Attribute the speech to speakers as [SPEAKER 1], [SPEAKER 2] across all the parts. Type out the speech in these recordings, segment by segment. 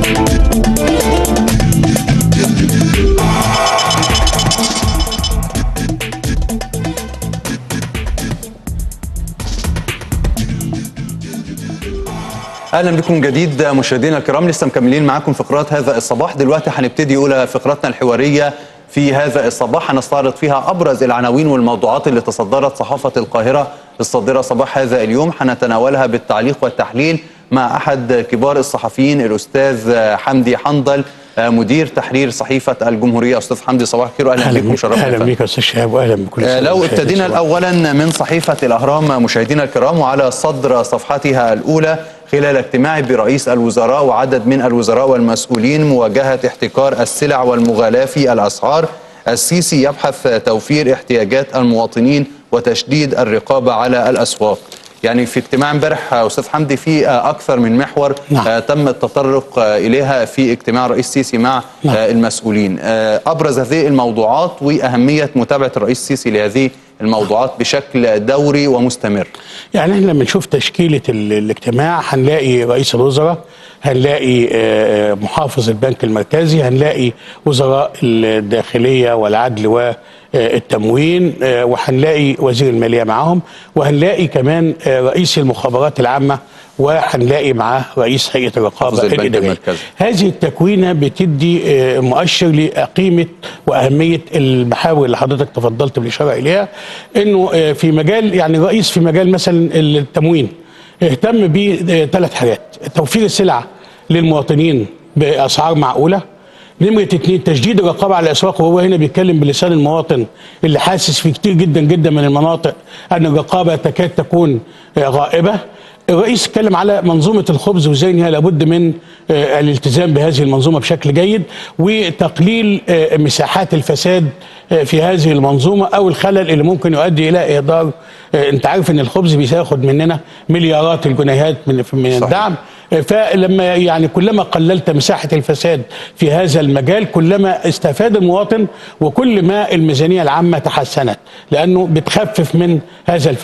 [SPEAKER 1] اهلا بكم جديد مشاهدينا الكرام لسه مكملين معاكم فقرات هذا الصباح دلوقتي هنبتدي اولى فقراتنا الحواريه في هذا الصباح هنستعرض فيها ابرز العناوين والموضوعات اللي تصدرت صحافه القاهره الصادره صباح هذا اليوم هنتناولها بالتعليق والتحليل مع احد كبار الصحفيين الاستاذ حمدي حنظل مدير تحرير صحيفه الجمهوريه استاذ حمدي صباح الخير واهلا بكم شرفتنا
[SPEAKER 2] اهلا بك يا استاذ شهاب واهلا بكل
[SPEAKER 1] آه لو ابتدينا اولا من صحيفه الاهرام مشاهدينا الكرام وعلى صدر صفحتها الاولى خلال اجتماع برئيس الوزراء وعدد من الوزراء والمسؤولين مواجهه احتكار السلع والمغالاه في الاسعار السيسي يبحث توفير احتياجات المواطنين وتشديد الرقابه على الاسواق يعني في اجتماع امبارح استاذ حمدي في اكثر من محور نعم. تم التطرق اليها في اجتماع الرئيس السيسي مع نعم. المسؤولين ابرز هذه الموضوعات واهميه متابعه الرئيس السيسي لهذه الموضوعات بشكل دوري ومستمر
[SPEAKER 2] يعني احنا لما نشوف تشكيله الاجتماع هنلاقي رئيس الوزراء هنلاقي محافظ البنك المركزي هنلاقي وزراء الداخليه والعدل والتموين وهنلاقي وزير الماليه معاهم وهنلاقي كمان رئيس المخابرات العامه وهنلاقي معاه رئيس هيئه الرقابه الاداريه. هذه التكوينه بتدي مؤشر لقيمه واهميه المحاور اللي حضرتك تفضلت بالاشاره اليها انه في مجال يعني رئيس في مجال مثلا التموين اهتم بثلاث حاجات توفير السلع للمواطنين باسعار معقوله نمرة اتنين تشديد الرقابة على الأسواق وهو هنا بيتكلم بلسان المواطن اللي حاسس في كتير جدا جدا من المناطق أن الرقابة تكاد تكون غائبة الرئيس اتكلم على منظومة الخبز وازاي انها لابد من الالتزام بهذه المنظومة بشكل جيد وتقليل مساحات الفساد في هذه المنظومة او الخلل اللي ممكن يؤدي الى اهدار انت عارف ان الخبز بياخد مننا مليارات الجنيهات من من الدعم فلما يعني كلما قللت مساحة الفساد في هذا المجال كلما استفاد المواطن وكل ما الميزانية العامة تحسنت لأنه بتخفف من هذا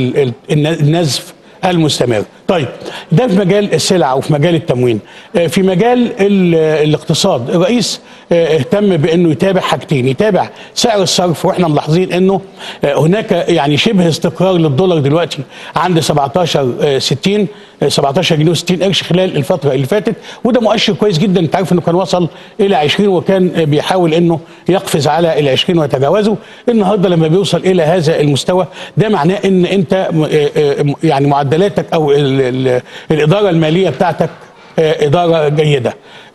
[SPEAKER 2] النزف المستمر طيب ده في مجال السلع وفي مجال التموين في مجال الاقتصاد الرئيس اهتم بانه يتابع حاجتين يتابع سعر الصرف واحنا ملاحظين انه هناك يعني شبه استقرار للدولار دلوقتي عند 17 60 17 جنيه و60 قرش خلال الفتره اللي فاتت وده مؤشر كويس جدا انت عارف انه كان وصل الى 20 وكان بيحاول انه يقفز على ال 20 ويتجاوزه النهارده لما بيوصل الى هذا المستوى ده معناه ان انت يعني معدلاتك او ال ال الاداره الماليه بتاعتك اداره جيده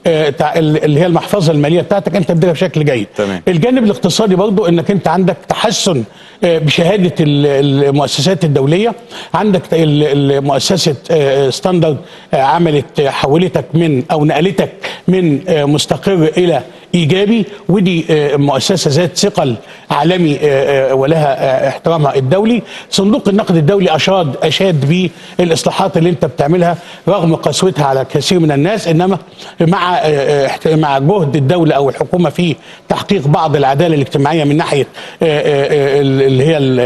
[SPEAKER 2] اللي هي المحفظه الماليه بتاعتك انت بتديرها بشكل جيد
[SPEAKER 1] تمام.
[SPEAKER 2] الجانب الاقتصادي برضو انك انت عندك تحسن بشهاده المؤسسات الدوليه عندك مؤسسه ستاندرد عملت حولتك من او نقلتك من مستقر الى ايجابي ودي مؤسسه ذات ثقل عالمي ولها احترامها الدولي صندوق النقد الدولي اشاد اشاد بالاصلاحات اللي انت بتعملها رغم قسوتها على كثير من الناس انما مع مع جهد الدوله او الحكومه في تحقيق بعض العداله الاجتماعيه من ناحيه اللي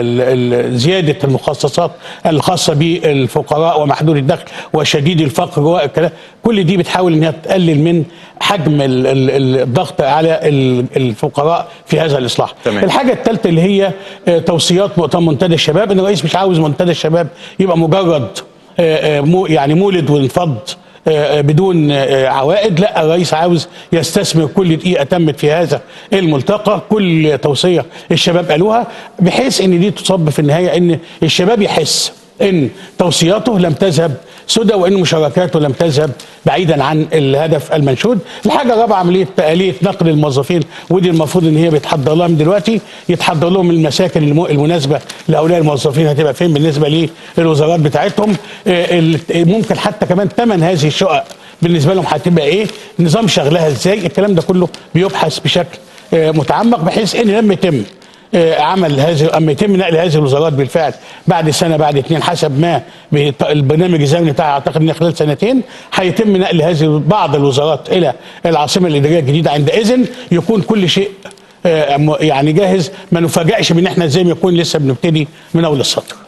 [SPEAKER 2] هي زياده المخصصات الخاصه بالفقراء ومحدود الدخل وشديد الفقر وكذا كل دي بتحاول انها تقلل من حجم الضغط على الفقراء في هذا الاصلاح.
[SPEAKER 1] تمام.
[SPEAKER 2] الحاجه الثالثه اللي هي توصيات مؤتمر منتدى الشباب ان الرئيس مش عاوز منتدى الشباب يبقى مجرد يعني مولد وانفض بدون عوائد لا الرئيس عاوز يستثمر كل دقيقه تمت في هذا الملتقى كل توصيه الشباب قالوها بحيث ان دي تصب في النهايه ان الشباب يحس ان توصياته لم تذهب سدى وان مشاركاته لم تذهب بعيدا عن الهدف المنشود الحاجه الرابعه عمليه آلية نقل الموظفين ودي المفروض ان هي بيتحضر لها من دلوقتي يتحضر لهم المساكن المناسبه لهؤلاء الموظفين هتبقى فين بالنسبه للوزارات بتاعتهم ممكن حتى كمان ثمن هذه الشقق بالنسبه لهم هتبقى ايه نظام شغلها ازاي الكلام ده كله بيبحث بشكل متعمق بحيث ان لما يتم عمل هذه اما يتم نقل هذه الوزارات بالفعل بعد سنه بعد اثنين حسب ما البرنامج الزمني بتاعها اعتقد ان خلال سنتين هيتم نقل هذه بعض الوزارات الى العاصمه الاداريه الجديده عندئذ يكون كل شيء يعني جاهز ما نفاجئش من احنا زي ما يكون لسه بنبتدي من اول السطر
[SPEAKER 1] تمام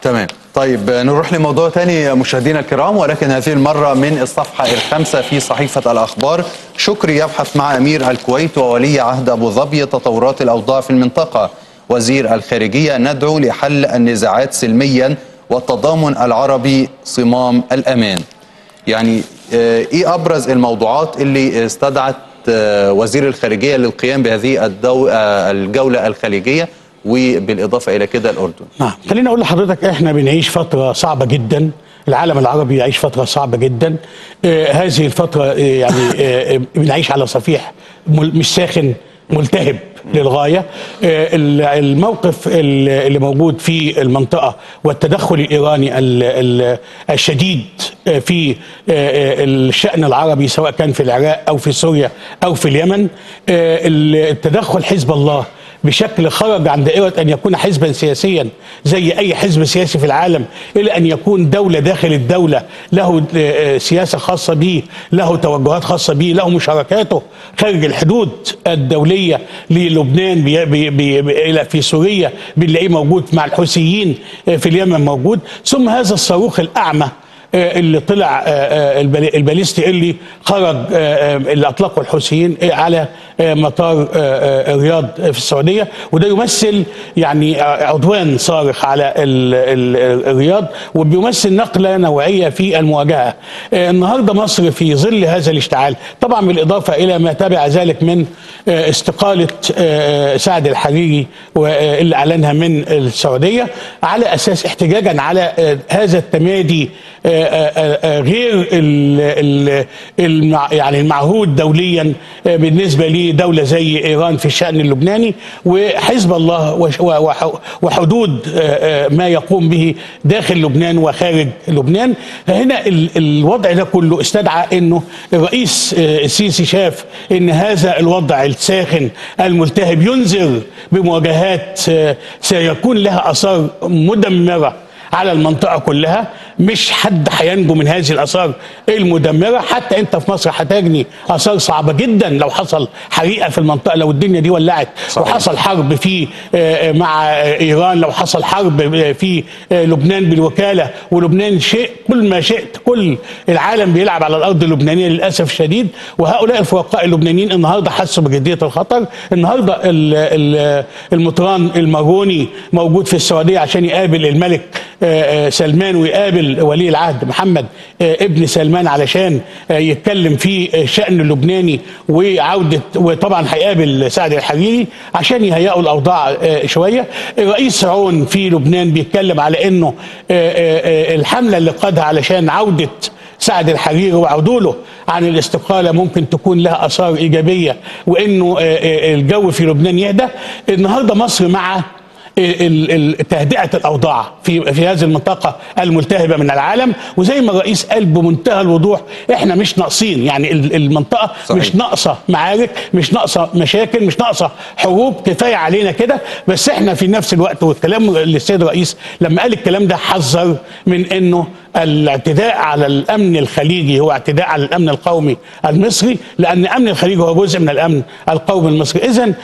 [SPEAKER 1] طيب نروح لموضوع تاني مشاهدينا الكرام ولكن هذه المرة من الصفحة الخامسة في صحيفة الأخبار شكري يبحث مع أمير الكويت وولي عهد أبو ظبي تطورات الأوضاع في المنطقة وزير الخارجية ندعو لحل النزاعات سلميا والتضامن العربي صمام الأمان يعني آه، إيه أبرز الموضوعات اللي استدعت آه، وزير الخارجية للقيام بهذه الدو... آه، الجولة الخليجية وبالإضافة إلى كده الأردن
[SPEAKER 2] نعم خليني اقول لحضرتك احنا بنعيش فتره صعبه جدا العالم العربي يعيش فتره صعبه جدا آه هذه الفتره آه يعني آه آه، بنعيش على صفيح مل- مش ساخن ملتهب للغايه آه، ال- الموقف ال- اللي موجود في المنطقه والتدخل الايراني ال- ال- الشديد آه، في آه، آه، الشان العربي سواء كان في العراق او في سوريا او في اليمن آه، التدخل حزب الله بشكل خرج عن دائرة أن يكون حزبا سياسيا زي أي حزب سياسي في العالم إلى أن يكون دولة داخل الدولة له آه، سياسة خاصة به له توجهات خاصة به له مشاركاته خارج الحدود الدولية للبنان بي بي بي بي إلى في سوريا بنلاقيه موجود مع الحوثيين آه، في اليمن موجود ثم هذا الصاروخ الأعمى آه، اللي طلع آه، آه، البالي- الباليستي اللي خرج آه، آه، اللي اطلقه الحوثيين آه، على آه، مطار آه، آه، الرياض في السعوديه وده يمثل يعني آه، عدوان صارخ على ال- ال- الرياض وبيمثل نقله نوعيه في المواجهه. آه، النهارده مصر في ظل هذا الاشتعال طبعا بالاضافه الى ما تبع ذلك من آه، استقاله آه، سعد الحريري واللي اعلنها من السعوديه على اساس احتجاجا على آه، هذا التمادي آه، آه، آه، غير ال ال المع يعني المعهود دوليا آه، بالنسبه لدوله زي ايران في الشان اللبناني وحزب الله وش- وح- وحدود آه، آه، ما يقوم به داخل لبنان وخارج لبنان هنا ال- الوضع ده كله استدعى انه الرئيس آه، السيسي شاف ان هذا الوضع الساخن الملتهب ينذر بمواجهات آه، سيكون لها اثار مدمره على المنطقة كلها مش حد هينجو من هذه الآثار المدمرة حتى أنت في مصر هتجني آثار صعبة جدا لو حصل حريقة في المنطقة لو الدنيا دي ولعت
[SPEAKER 1] صحيح.
[SPEAKER 2] وحصل حرب في آه، مع آه، إيران لو حصل حرب آه، في آه، لبنان بالوكالة ولبنان شيء كل ما شئت كل العالم بيلعب على الأرض اللبنانية للأسف الشديد وهؤلاء الفرقاء اللبنانيين النهاردة حسوا بجدية الخطر النهاردة ال- ال- المطران الماروني موجود في السعودية عشان يقابل الملك آه، آه، سلمان ويقابل ولي العهد محمد آه، ابن سلمان علشان آه، يتكلم في الشأن اللبناني وعودة وطبعا هيقابل سعد الحريري عشان يهيئوا الأوضاع آه، شوية رئيس عون في لبنان بيتكلم على انه آه، آه، آه، الحملة اللي قادها علشان عودة سعد الحريري وعدوله عن الاستقالة ممكن تكون لها آثار إيجابية وإنه آه، آه، الجو في لبنان يهدى النهاردة مصر مع ال- ال- تهدئه الاوضاع في في هذه المنطقه الملتهبه من العالم وزي ما الرئيس قال بمنتهى الوضوح احنا مش ناقصين يعني ال- المنطقه
[SPEAKER 1] صحيح.
[SPEAKER 2] صحيح. مش ناقصه معارك مش ناقصه مشاكل مش ناقصه حروب كفايه علينا كده بس احنا في نفس الوقت والكلام للسيد الرئيس لما قال الكلام ده حذر من انه الاعتداء على الامن الخليجي هو اعتداء على الامن القومي المصري لان امن الخليج هو جزء من الامن القومي المصري اذا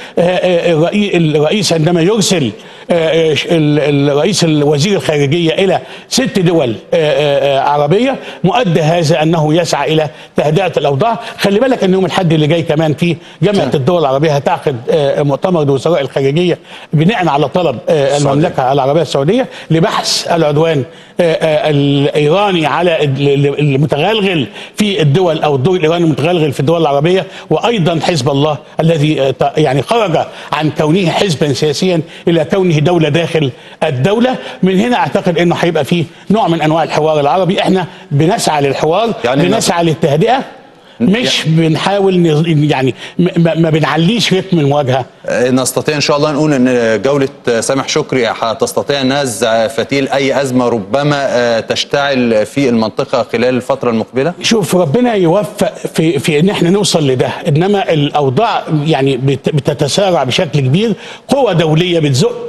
[SPEAKER 2] الرئيس عندما يرسل آه، آه، ال- الرئيس وزير الخارجيه الى ست دول آه، آه، آه، عربيه مؤدى هذا انه يسعى الى تهدئه الاوضاع خلي بالك ان يوم الاحد اللي جاي كمان في جامعه الدول العربيه هتعقد آه، مؤتمر لوزراء الخارجيه بناء على طلب آه،
[SPEAKER 1] السعودية.
[SPEAKER 2] المملكه العربيه السعوديه لبحث العدوان آه، آه، الايراني على ال- ال- المتغلغل في الدول او الدور الايراني المتغلغل في الدول العربيه وايضا حزب الله الذي آه، ت- يعني خرج عن كونه حزبا سياسيا الى كونه دوله داخل الدوله من هنا اعتقد انه هيبقى فيه نوع من انواع الحوار العربي احنا بنسعى للحوار
[SPEAKER 1] يعني
[SPEAKER 2] يعني بنسعى للتهدئه مش بنحاول نز- يعني م- ما ما بنعليش رتم المواجهه
[SPEAKER 1] نستطيع ان شاء الله نقول ان جوله سامح شكري هتستطيع نزع فتيل اي ازمه ربما آه، تشتعل في المنطقه خلال الفتره المقبله
[SPEAKER 2] شوف ربنا يوفق في في ان احنا نوصل لده انما الاوضاع يعني بت- بتتسارع بشكل كبير قوى دوليه بتزق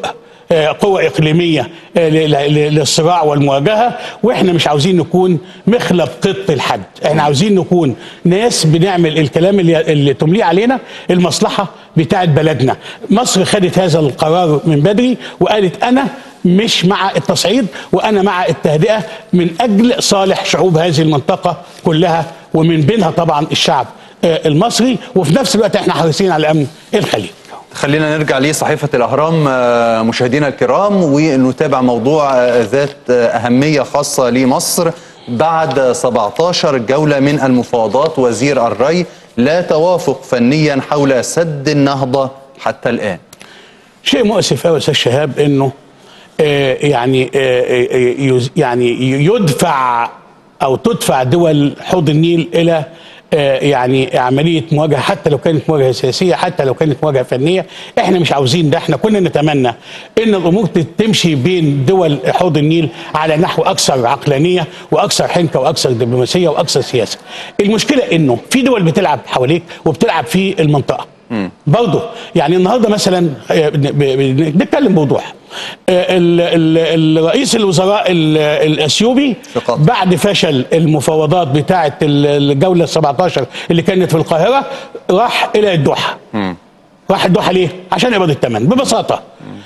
[SPEAKER 2] آه، قوة إقليمية آه، ل- ل- للصراع والمواجهة وإحنا مش عاوزين نكون مخلب قط لحد إحنا عاوزين نكون ناس بنعمل الكلام اللي, اللي تمليه علينا المصلحة بتاعت بلدنا مصر خدت هذا القرار من بدري وقالت أنا مش مع التصعيد وأنا مع التهدئة من أجل صالح شعوب هذه المنطقة كلها ومن بينها طبعا الشعب آه، المصري وفي نفس الوقت احنا حريصين على امن الخليج
[SPEAKER 1] خلينا نرجع لصحيفة الأهرام آه، مشاهدينا الكرام ونتابع موضوع آه، ذات آه، أهمية خاصة لمصر بعد 17 جولة من المفاوضات وزير الري لا توافق فنيا حول سد النهضة حتى الآن
[SPEAKER 2] شيء مؤسف قوي يا استاذ شهاب انه آه، يعني آه، آه، يز- يعني يدفع او تدفع دول حوض النيل الى آه، يعني عمليه مواجهه حتى لو كانت مواجهه سياسيه حتى لو كانت مواجهه فنيه احنا مش عاوزين ده احنا كنا نتمنى ان الامور تمشي بين دول حوض النيل على نحو اكثر عقلانيه واكثر حنكه واكثر دبلوماسيه واكثر سياسه المشكله انه في دول بتلعب حواليك وبتلعب في المنطقه برضه يعني النهارده مثلا آه، بن- ب- بنتكلم بوضوح آه، ال- ال- الرئيس الوزراء ال- الاثيوبي
[SPEAKER 1] في قطر.
[SPEAKER 2] بعد فشل المفاوضات بتاعه ال- الجوله ال 17 اللي كانت في القاهره راح الى الدوحه راح الدوحه ليه؟ عشان يقبض الثمن ببساطه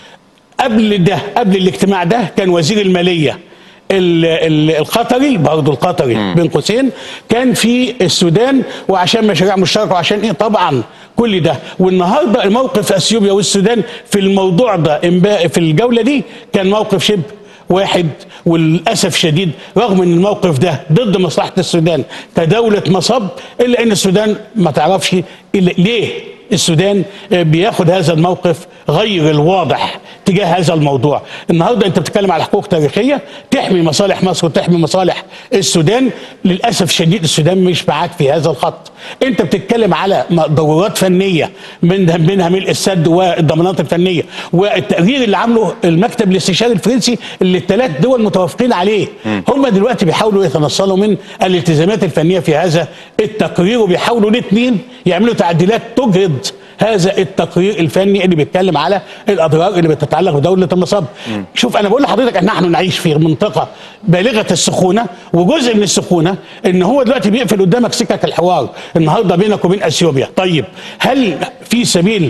[SPEAKER 2] قبل ده قبل الاجتماع ده كان وزير الماليه ال- ال- القطري برضه القطري بين قوسين كان في السودان وعشان مشاريع مشتركه وعشان ايه طبعا كل ده والنهارده الموقف في اثيوبيا والسودان في الموضوع ده امبا- في الجوله دي كان موقف شبه واحد وللاسف شديد رغم ان الموقف ده ضد مصلحه السودان كدوله مصب الا ان السودان ما تعرفش إلا ليه السودان بياخد هذا الموقف غير الواضح تجاه هذا الموضوع النهارده انت بتتكلم على حقوق تاريخيه تحمي مصالح مصر وتحمي مصالح السودان للاسف شديد السودان مش معاك في هذا الخط انت بتتكلم على م- ضرورات فنيه من منها ملء السد والضمانات الفنيه والتقرير اللي عامله المكتب الاستشاري الفرنسي اللي الثلاث دول متوافقين عليه هم دلوقتي بيحاولوا يتنصلوا من الالتزامات الفنيه في هذا التقرير وبيحاولوا الاثنين يعملوا تعديلات تجهض هذا التقرير الفني اللي بيتكلم على الاضرار اللي بتتعلق بدوله المصاب شوف انا بقول لحضرتك ان نحن نعيش في منطقه بالغه السخونه وجزء من السخونه ان هو دلوقتي بيقفل قدامك سكك الحوار النهارده بينك وبين اثيوبيا طيب هل في سبيل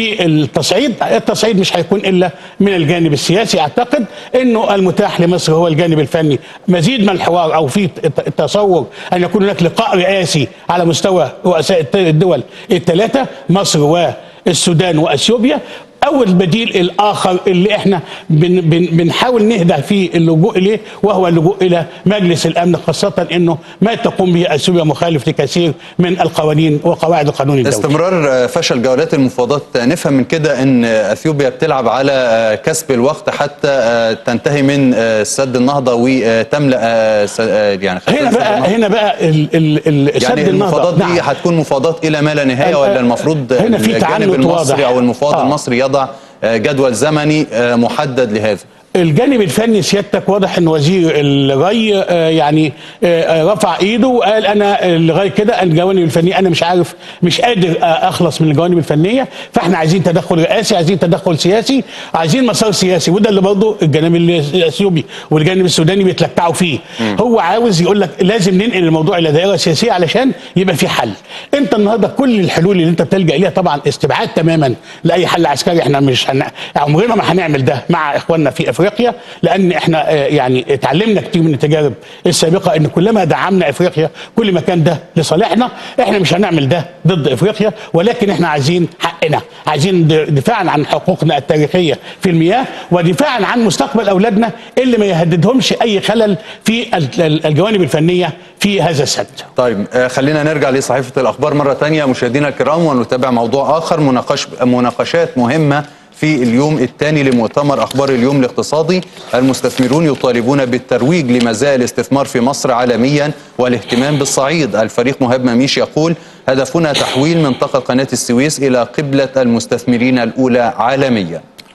[SPEAKER 2] للتصعيد التصعيد مش هيكون الا من الجانب السياسي اعتقد انه المتاح لمصر هو الجانب الفني مزيد من الحوار او في تصور ان يكون هناك لقاء رئاسي على مستوى رؤساء الت- الدول الثلاثه مصر والسودان واثيوبيا او البديل الاخر اللي احنا بن بن بنحاول نهدى في اللجوء اليه وهو اللجوء الى مجلس الامن خاصه انه ما تقوم به اثيوبيا مخالف لكثير من القوانين وقواعد القانون الدولي
[SPEAKER 1] استمرار آه، فشل جولات المفاوضات آه، نفهم من كده ان آه، اثيوبيا بتلعب على آه، كسب الوقت حتى آه، تنتهي من آه، سد النهضه وتملا آه، س- آه، يعني خزان
[SPEAKER 2] هنا
[SPEAKER 1] سد
[SPEAKER 2] بقى
[SPEAKER 1] النهضة.
[SPEAKER 2] هنا بقى ال ال ال سد
[SPEAKER 1] يعني
[SPEAKER 2] النهضه
[SPEAKER 1] المفاوضات دي
[SPEAKER 2] نعم.
[SPEAKER 1] هتكون مفاوضات الى ما لا نهايه
[SPEAKER 2] آه،
[SPEAKER 1] ولا المفروض
[SPEAKER 2] هنا في
[SPEAKER 1] الجانب
[SPEAKER 2] تعنت
[SPEAKER 1] المصري
[SPEAKER 2] واضح.
[SPEAKER 1] او المفاوض
[SPEAKER 2] آه.
[SPEAKER 1] المصري يضع آه، جدول زمني آه، محدد لهذا
[SPEAKER 2] الجانب الفني سيادتك واضح ان وزير الري آه، يعني آه، آه، رفع ايده وقال انا آه، لغايه كده الجوانب الفنيه انا مش عارف مش قادر آه، اخلص من الجوانب الفنيه فاحنا عايزين تدخل رئاسي عايزين تدخل سياسي عايزين مسار سياسي وده اللي برضه الجانب الاثيوبي والجانب السوداني بيتلكعوا فيه هو عاوز يقول لك لازم ننقل الموضوع الى دائره سياسيه علشان يبقى في حل انت النهارده كل الحلول اللي انت بتلجا اليها طبعا استبعاد تماما لاي حل عسكري احنا مش هن... عمرنا ما هنعمل ده مع اخواننا في افريقيا لان احنا آه، يعني اتعلمنا كتير من التجارب السابقه ان كلما دعمنا افريقيا كل ما كان ده لصالحنا احنا مش هنعمل ده ضد افريقيا ولكن احنا عايزين حقنا عايزين د- دفاعا عن حقوقنا التاريخيه في المياه ودفاعا عن مستقبل اولادنا اللي ما يهددهمش اي خلل في ال- ال- الجوانب الفنيه في هذا السد
[SPEAKER 1] طيب آه، خلينا نرجع لصحيفة الأخبار مرة تانية مشاهدينا الكرام ونتابع موضوع آخر مناقش مناقشات مهمة في اليوم الثاني لمؤتمر أخبار اليوم الاقتصادي المستثمرون يطالبون بالترويج لمزايا الاستثمار في مصر عالميا والاهتمام بالصعيد الفريق مهاب مميش يقول هدفنا تحويل منطقة قناة السويس إلى قبلة المستثمرين الأولى عالميا
[SPEAKER 2] نعم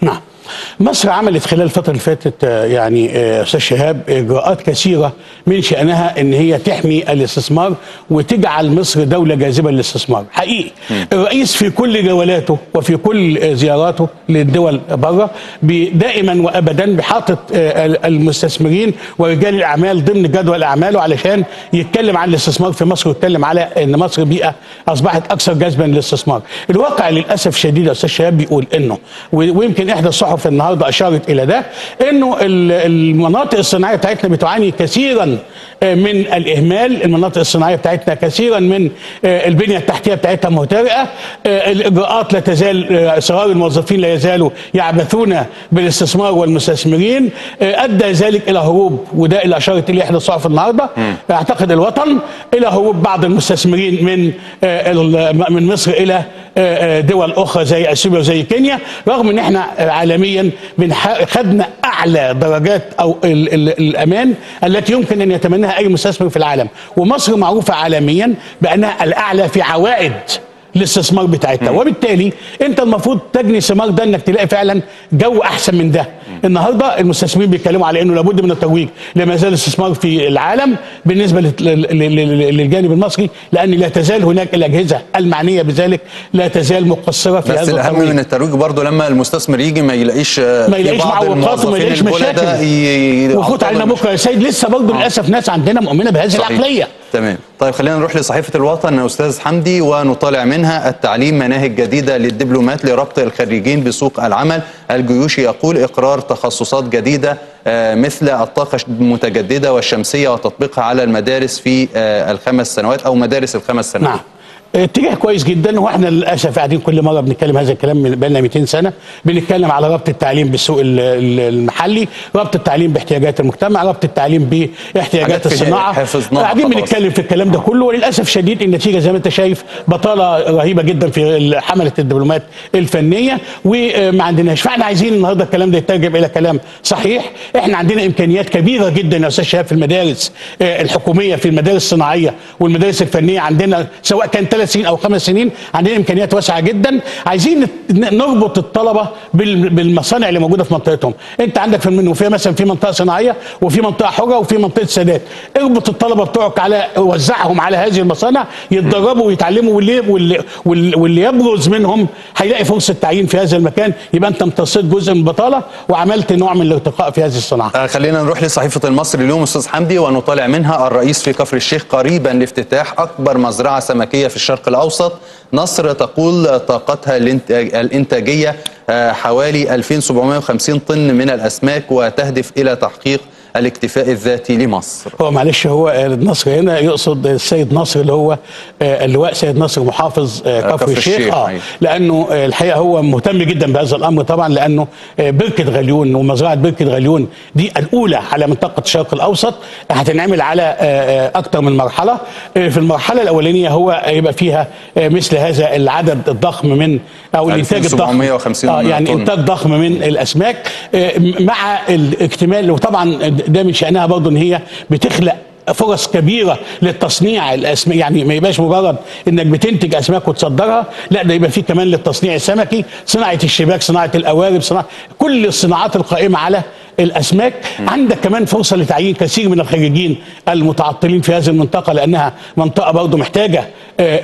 [SPEAKER 2] مصر عملت خلال الفترة اللي فاتت آه، يعني آه، أستاذ شهاب إجراءات كثيرة من شأنها إن هي تحمي الاستثمار وتجعل مصر دولة جاذبة للاستثمار حقيقي الرئيس في كل جولاته وفي كل آه، زياراته للدول بره بي- دائما وأبدا بحاطط آه، ال- المستثمرين ورجال الأعمال ضمن جدول أعماله علشان يتكلم عن الاستثمار في مصر ويتكلم على إن مصر بيئة أصبحت أكثر جذبا للاستثمار الواقع للأسف الشديد يا أستاذ شهاب بيقول إنه و- ويمكن إحدى الصحف النهارده اشارت الى ده انه ال- المناطق الصناعيه بتاعتنا بتعاني كثيرا آه، من الاهمال المناطق الصناعيه بتاعتنا كثيرا من آه، البنيه التحتيه بتاعتها مهترئه آه، الاجراءات لا تزال آه، صغار الموظفين لا يزالوا يعبثون بالاستثمار والمستثمرين آه، ادى ذلك الى هروب وده اللي اشارت اليه احدى الصحف النهارده اعتقد الوطن الى هروب بعض المستثمرين من آه، ال- من مصر الى آه، آه، دول اخرى زي اثيوبيا وزي كينيا رغم ان احنا آه، عالميا بنح- خدنا اعلى درجات او ال ال الامان التي يمكن ان يتمناها اي مستثمر في العالم ومصر معروفه عالميا بانها الاعلى في عوائد الاستثمار بتاعتها وبالتالي انت المفروض تجني ثمار ده انك تلاقي فعلا جو احسن من ده النهارده المستثمرين بيتكلموا على انه لابد من الترويج لما زال الاستثمار في العالم بالنسبه لل- لل- لل- للجانب المصري لان لا تزال هناك الاجهزه المعنيه بذلك لا تزال مقصره في
[SPEAKER 1] بس
[SPEAKER 2] هذا
[SPEAKER 1] الاهم
[SPEAKER 2] الترويج
[SPEAKER 1] من الترويج برضه لما المستثمر يجي ما يلاقيش آه،
[SPEAKER 2] ما
[SPEAKER 1] في
[SPEAKER 2] يلاقيش
[SPEAKER 1] بعض
[SPEAKER 2] معوقات وما
[SPEAKER 1] الموظفين
[SPEAKER 2] يلاقيش
[SPEAKER 1] البلداء
[SPEAKER 2] مشاكل
[SPEAKER 1] ي- ي-
[SPEAKER 2] وفوت علينا
[SPEAKER 1] يعتبر
[SPEAKER 2] بكره يا سيد لسه برضه للاسف ناس عندنا مؤمنه بهذه
[SPEAKER 1] صحيح.
[SPEAKER 2] العقليه
[SPEAKER 1] تمام طيب خلينا نروح لصحيفة الوطن يا أستاذ حمدي ونطالع منها التعليم مناهج جديدة للدبلومات لربط الخريجين بسوق العمل الجيوشي يقول إقرار تخصصات جديدة آه، مثل الطاقة المتجددة والشمسية وتطبيقها على المدارس في آه، الخمس سنوات أو مدارس الخمس سنوات
[SPEAKER 2] نعم اتجاه كويس جدا واحنا للاسف قاعدين كل مره بنتكلم هذا الكلام من بقالنا 200 سنه بنتكلم على ربط التعليم بالسوق ال- ال- المحلي ربط التعليم باحتياجات المجتمع ربط التعليم باحتياجات
[SPEAKER 1] حاجات في
[SPEAKER 2] الصناعه
[SPEAKER 1] حفظناها
[SPEAKER 2] قاعدين
[SPEAKER 1] خلاص.
[SPEAKER 2] بنتكلم في الكلام ده كله وللاسف شديد النتيجه زي ما انت شايف بطاله رهيبه جدا في ال- حمله الدبلومات الفنيه وما عندناش فاحنا عايزين النهارده الكلام ده يترجم الى كلام صحيح احنا عندنا امكانيات كبيره جدا يا استاذ شهاب في المدارس آه، الحكوميه في المدارس الصناعيه والمدارس الفنيه عندنا سواء كان ثلاث سنين او خمس سنين عندنا امكانيات واسعه جدا عايزين نت- ن- نربط الطلبه بال- بالمصانع اللي موجوده في منطقتهم انت عندك في المنوفيه مثلا في منطقه صناعيه وفي منطقه حره وفي منطقه سادات اربط الطلبه بتوعك على وزعهم على هذه المصانع يتدربوا ويتعلموا واللي واللي, واللي, واللي يبرز منهم هيلاقي فرصه تعيين في هذا المكان يبقى انت امتصيت جزء من البطاله وعملت نوع من الارتقاء في هذه الصناعه
[SPEAKER 1] آه، خلينا نروح لصحيفة المصري اليوم أستاذ حمدي ونطالع منها الرئيس في كفر الشيخ قريبا لافتتاح أكبر مزرعة سمكية في الشرق الأوسط نصر تقول طاقتها الانت- الإنتاجية آه، حوالي 2750 طن من الأسماك وتهدف إلى تحقيق الاكتفاء الذاتي لمصر
[SPEAKER 2] هو معلش هو النصر هنا يقصد السيد نصر اللي هو آه، اللواء سيد نصر محافظ آه،
[SPEAKER 1] آه،
[SPEAKER 2] كفر
[SPEAKER 1] كفر
[SPEAKER 2] الشيخ
[SPEAKER 1] الشيخ،
[SPEAKER 2] اه
[SPEAKER 1] أيوة.
[SPEAKER 2] لانه آه، الحقيقه هو مهتم جدا بهذا الامر طبعا لانه آه، بركه غليون ومزرعه بركه غليون دي الاولى على منطقه الشرق الاوسط هتنعمل على آه، آه، اكثر من مرحله آه، في المرحله الاولانيه هو هيبقى فيها آه، مثل هذا العدد الضخم من او الانتاج الضخم
[SPEAKER 1] 1750
[SPEAKER 2] آه يعني
[SPEAKER 1] طن.
[SPEAKER 2] انتاج ضخم من الاسماك آه، مع الاكتمال وطبعا ده من شانها برضه ان هي بتخلق فرص كبيره للتصنيع الاسماك يعني ما يبقاش مجرد انك بتنتج اسماك وتصدرها لا ده يبقى فيه كمان للتصنيع السمكي صناعه الشباك صناعه القوارب صناعه كل الصناعات القائمه على الاسماك عندك كمان فرصه لتعيين كثير من الخريجين المتعطلين في هذه المنطقه لانها منطقه برضه محتاجه آه، آه،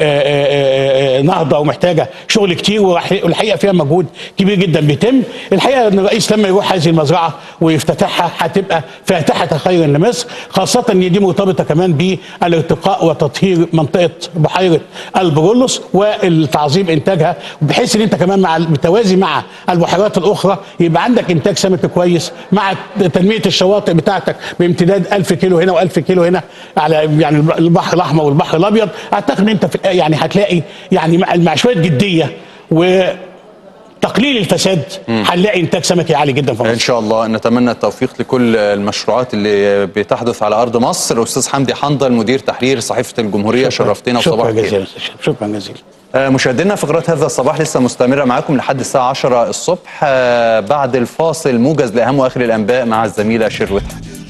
[SPEAKER 2] آه، آه، نهضه ومحتاجه شغل كتير والح- والحقيقه فيها مجهود كبير جدا بيتم الحقيقه ان الرئيس لما يروح هذه المزرعه ويفتتحها هتبقى فاتحه خير لمصر خاصه ان دي مرتبطه كمان بالارتقاء وتطهير منطقه بحيره البرولوس والتعظيم انتاجها بحيث ان انت كمان مع بالتوازي مع البحيرات الاخرى يبقى عندك انتاج سمك كويس مع تنميه الشواطئ بتاعتك بامتداد 1000 كيلو هنا و1000 كيلو هنا على يعني البحر الاحمر والبحر الابيض اعتقد ان انت في الآ- يعني هتلاقي يعني مع مع شويه جديه وتقليل الفساد هنلاقي انتاج سمكي عالي جدا في
[SPEAKER 1] إن
[SPEAKER 2] مصر
[SPEAKER 1] شاء الله نتمنى التوفيق لكل المشروعات اللي بتحدث على أرض مصر أستاذ حمدي حنظل مدير تحرير صحيفة الجمهورية شرفتنا وصباح
[SPEAKER 2] شكرا
[SPEAKER 1] الخير
[SPEAKER 2] جزيلا أستاذ شهاب. شكرا جزيلا
[SPEAKER 1] آه، مشاهدينا فقرات هذا الصباح لسه مستمرة معاكم لحد الساعة 10 الصبح آه، بعد الفاصل موجز لأهم وآخر الأنباء مع الزميلة شروتها